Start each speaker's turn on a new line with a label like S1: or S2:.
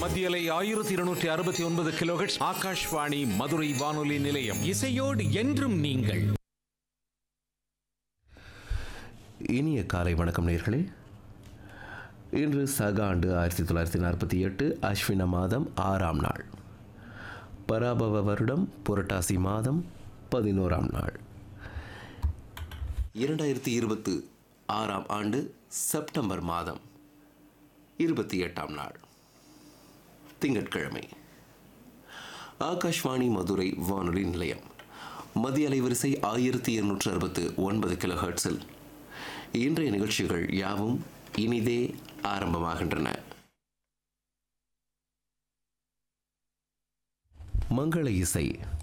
S1: மத்தியலை ஆயிரத்தி இருநூற்றி அறுபத்தி ஒன்பது கிலோஹெட்ஸ் ஆகாஷ்வாணி மதுரை வானொலி நிலையம்
S2: இசையோடு என்றும் நீங்கள்
S3: இனிய காலை வணக்கம் நேர்களே இன்று சக ஆண்டு ஆயிரத்தி தொள்ளாயிரத்தி நாற்பத்தி எட்டு அஸ்வின மாதம் ஆறாம் நாள் பராபவ வருடம் புரட்டாசி மாதம் பதினோராம் நாள் இரண்டாயிரத்தி இருபத்து ஆறாம் ஆண்டு செப்டம்பர் மாதம் இருபத்தி எட்டாம் நாள் திங்கட்கிழமை ஆகாஷ்வாணி மதுரை வானொலி நிலையம் மத்திய அலைவரிசை ஆயிரத்தி இருநூற்று அறுபத்து ஒன்பது கிலோ ஹெர்ட்ஸில் இன்றைய நிகழ்ச்சிகள் யாவும் இனிதே ஆரம்பமாகின்றன மங்கள இசை